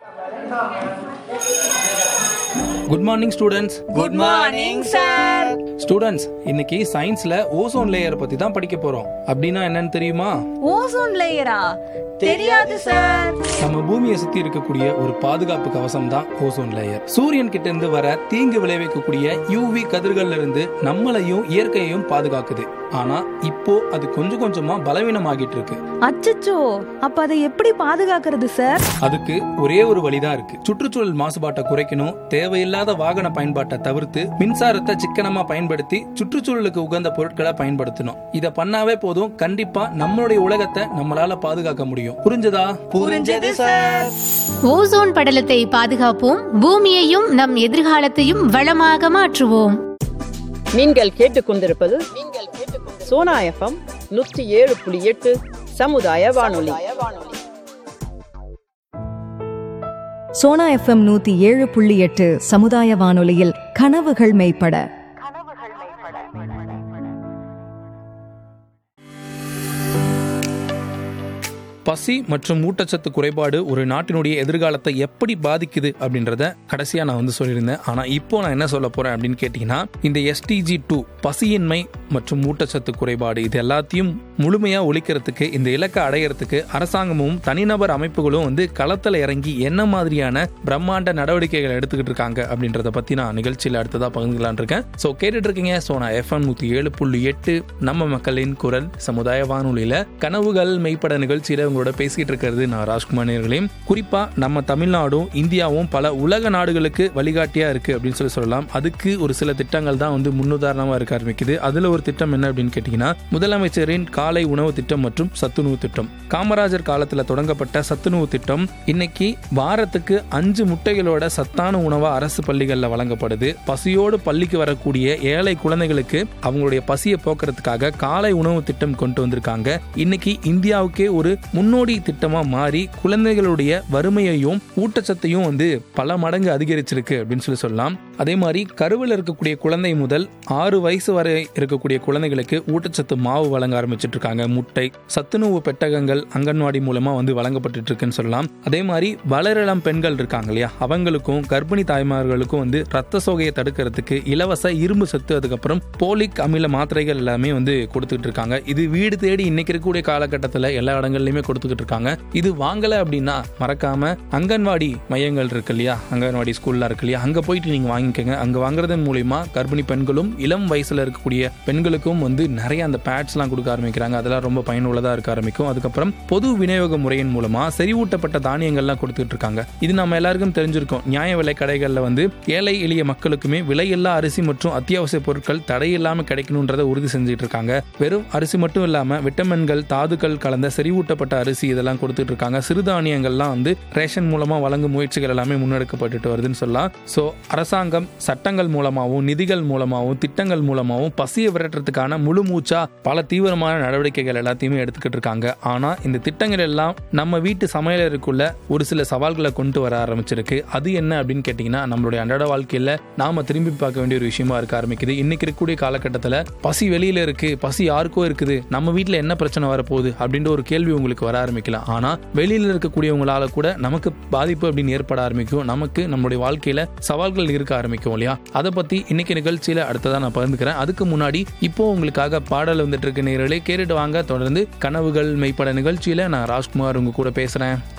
good morning students good morning sir students இன்னைக்கு சயின்ஸ்ல ozone layer பத்தி தான் படிக்க போறோம் அப்படின்னா என்னன்னு தெரியுமா ஓசோன் லேயரா தெரியாது சார் நம்ம பூமியை சுத்தி இருக்கக்கூடிய ஒரு பாதுகாப்பு கவசம் தான் ஓசோன் லேயர் சூரியன் கிட்ட இருந்து வர தீங்கு விளைவிக்கக்கூடிய யூவி கதிர்கள்ல இருந்து நம்மளையும் இயற்கையையும் பாதுகாக்குது ஆனா இப்போ அது கொஞ்சம் கொஞ்சமா பலவீனமாகிட்டு இருக்கு அச்சச்சோ அப்ப அதை எப்படி பாதுகாக்கிறது சார் அதுக்கு ஒரே ஒரு வழிதான் இருக்கு சுற்றுச்சூழல் மாசுபாட்டை குறைக்கணும் தேவையில்லாத வாகன பயன்பாட்டை தவிர்த்து மின்சாரத்தை சிக்கனமா பயன்படுத்தி சுற்றுச்சூழலுக்கு உகந்த பொருட்களை பயன்படுத்தணும் இத பண்ணாவே போதும் கண்டிப்பா நம்மளுடைய உலகத்தை நம்மளால பாதுகாக்க முடியும் புரிஞ்சதா புரிஞ்சது சார் ஓசோன் படலத்தை பாதுகாப்போம் பூமியையும் நம் எதிர்காலத்தையும் வளமாக மாற்றுவோம் நீங்கள் கேட்டுக்கொண்டிருப்பது சோனா எஃப்எம் நூற்றி ஏழு புள்ளி எட்டு சமுதாய வானொலி சோனா எஃப்எம் நூத்தி ஏழு புள்ளி எட்டு சமுதாய வானொலியில் கனவுகள் மெய்ப்பட பசி மற்றும் ஊட்டச்சத்து குறைபாடு ஒரு நாட்டினுடைய எதிர்காலத்தை எப்படி பாதிக்குது அப்படின்றத கடைசியா நான் வந்து சொல்லியிருந்தேன் ஆனா இப்போ நான் என்ன சொல்ல போறேன் அப்படின்னு கேட்டீங்கன்னா இந்த எஸ்டிஜி டூ பசியின்மை மற்றும் ஊட்டச்சத்து குறைபாடு இது எல்லாத்தையும் முழுமையா ஒழிக்கிறதுக்கு இந்த இலக்கை அடையறதுக்கு அரசாங்கமும் தனிநபர் அமைப்புகளும் வந்து களத்துல இறங்கி என்ன மாதிரியான பிரம்மாண்ட நடவடிக்கைகள் எடுத்துக்கிட்டு இருக்காங்க அப்படின்றத பத்தி நான் நிகழ்ச்சியில் அடுத்ததா பகிர்ந்துக்கலான் இருக்கேன் ஸோ கேட்டுட்டு இருக்கீங்க ஸோ நான் எஃப்எம் நூத்தி ஏழு புள்ளி எட்டு நம்ம மக்களின் குரல் சமுதாய வானொலியில கனவுகள் மெய்ப்பட நிகழ்ச்சியில உங்களோட பேசிட்டு இருக்கிறது நான் ராஜ்குமார் நேர்களையும் குறிப்பா நம்ம தமிழ்நாடும் இந்தியாவும் பல உலக நாடுகளுக்கு வழிகாட்டியா இருக்கு அப்படின்னு சொல்லி சொல்லலாம் அதுக்கு ஒரு சில திட்டங்கள் தான் வந்து முன்னுதாரணமா இருக்க ஆரம்பிக்குது அதுல ஒரு திட்டம் என்ன அப்படின்னு கேட்டீங்கன்னா முதலமைச்சரின் காலை உணவு திட்டம் மற்றும் சத்துணவு திட்டம் காமராஜர் காலத்துல தொடங்கப்பட்ட சத்துணவு திட்டம் இன்னைக்கு வாரத்துக்கு அஞ்சு முட்டைகளோட சத்தான உணவா அரசு பள்ளிகள்ல வழங்கப்படுது பசியோடு பள்ளிக்கு வரக்கூடிய ஏழை குழந்தைகளுக்கு அவங்களுடைய பசியை போக்குறதுக்காக காலை உணவு திட்டம் கொண்டு வந்திருக்காங்க இன்னைக்கு இந்தியாவுக்கே ஒரு முன்னோடி திட்டமா மாறி குழந்தைகளுடைய வறுமையையும் ஊட்டச்சத்தையும் வந்து பல மடங்கு அதிகரிச்சிருக்கு அப்படின்னு சொல்லி சொல்லலாம் அதே மாதிரி கருவில் இருக்கக்கூடிய குழந்தை முதல் ஆறு வயசு வரை இருக்கக்கூடிய குழந்தைகளுக்கு ஊட்டச்சத்து மாவு வழங்க ஆரம்பிச்சிட்டு இருக்காங்க முட்டை சத்துணவு பெட்டகங்கள் அங்கன்வாடி மூலமா வந்து வழங்கப்பட்டு இருக்குன்னு சொல்லலாம் அதே மாதிரி வளரிளம் பெண்கள் இருக்காங்க இல்லையா அவங்களுக்கும் கர்ப்பிணி தாய்மார்களுக்கும் வந்து ரத்த சோகையை தடுக்கிறதுக்கு இலவச இரும்பு சத்து அதுக்கப்புறம் போலிக் அமில மாத்திரைகள் எல்லாமே வந்து கொடுத்துட்டு இருக்காங்க இது வீடு தேடி இன்னைக்கு இருக்கக்கூடிய காலகட்டத்தில் எல்லா இடங்கள்லயுமே கொடுத்துக்கிட்டு இருக்காங்க இது வாங்கல அப்படின்னா மறக்காம அங்கன்வாடி மையங்கள் இருக்கு இல்லையா அங்கன்வாடி ஸ்கூல்ல இருக்கு இல்லையா அங்க போயிட்டு நீங்க வாங்கிக்கோங்க அங்க வாங்குறதன் மூலியமா கர்ப்பிணி பெண்களும் இளம் வயசுல இருக்கக்கூடிய பெண்களுக்கும் வந்து நிறைய அந்த பேட்ஸ்லாம் கொடுக்க ஆரம்பிக்கிறாங்க அதெல்லாம் ரொம்ப பயனுள்ளதா இருக்க ஆரம்பிக்கும் அதுக்கப்புறம் பொது விநியோக முறையின் மூலமா செறிவூட்டப்பட்ட தானியங்கள்லாம் கொடுத்துட்டு இருக்காங்க இது நம்ம எல்லாருக்கும் தெரிஞ்சிருக்கோம் நியாய விலை கடைகள்ல வந்து ஏழை எளிய மக்களுக்குமே விலையில்லா அரிசி மற்றும் அத்தியாவசிய பொருட்கள் தடையில்லாம கிடைக்கணுன்றதை உறுதி செஞ்சுட்டு இருக்காங்க வெறும் அரிசி மட்டும் இல்லாம விட்டமின்கள் தாதுக்கள் கலந்த செறிவூட்டப்பட்ட அரிசி இதெல்லாம் கொடுத்துட்டு இருக்காங்க சிறுதானியங்கள்லாம் வந்து ரேஷன் மூலமா வழங்கும் முயற்சிகள் எல்லாமே முன்னெடுக்கப்பட்டுட்டு வருதுன்னு சொல்லலாம் ஸோ அரசாங்கம் சட்டங்கள் மூலமாகவும் நிதிகள் மூலமாகவும் திட்டங்கள் மூலமாகவும் பசியை விரட்டுறதுக்கான முழு மூச்சா பல தீவிரமான நடவடிக்கைகள் எல்லாத்தையுமே எடுத்துக்கிட்டு இருக்காங்க ஆனா இந்த திட்டங்கள் எல்லாம் நம்ம வீட்டு சமையலருக்குள்ள ஒரு சில சவால்களை கொண்டு வர ஆரம்பிச்சிருக்கு அது என்ன அப்படின்னு கேட்டீங்கன்னா நம்மளுடைய அன்றாட வாழ்க்கையில நாம திரும்பி பார்க்க வேண்டிய ஒரு விஷயமா இருக்க ஆரம்பிக்குது இன்னைக்கு இருக்கக்கூடிய காலகட்டத்தில் பசி வெளியில இருக்கு பசி யாருக்கோ இருக்குது நம்ம வீட்டில் என்ன பிரச்சனை வரப்போகுது அப்படின்ற ஒரு கேள்வி உங்களுக்கு வர ஆரம்பிக்கலாம் ஆனா வெளியில இருக்கக்கூடியவங்களால கூட நமக்கு பாதிப்பு அப்படின்னு ஏற்பட ஆரம்பிக்கும் நமக்கு நம்மளுடைய வாழ்க்கையில சவால்கள் இருக்க ஆரம்பிக்கும் இல்லையா அதை பத்தி இன்னைக்கு நிகழ்ச்சியில அடுத்ததா நான் பகிர்ந்துக்கிறேன் அதுக்கு முன்னாடி இப்போ உங்களுக்காக பாடல் வந்துட்டு இருக்க நேரலே கேட்டுட்டு வாங்க தொடர்ந்து கனவுகள் மெய்ப்பட நிகழ்ச்சியில நான் ராஜ்குமார் உங்க கூட பேசுறேன்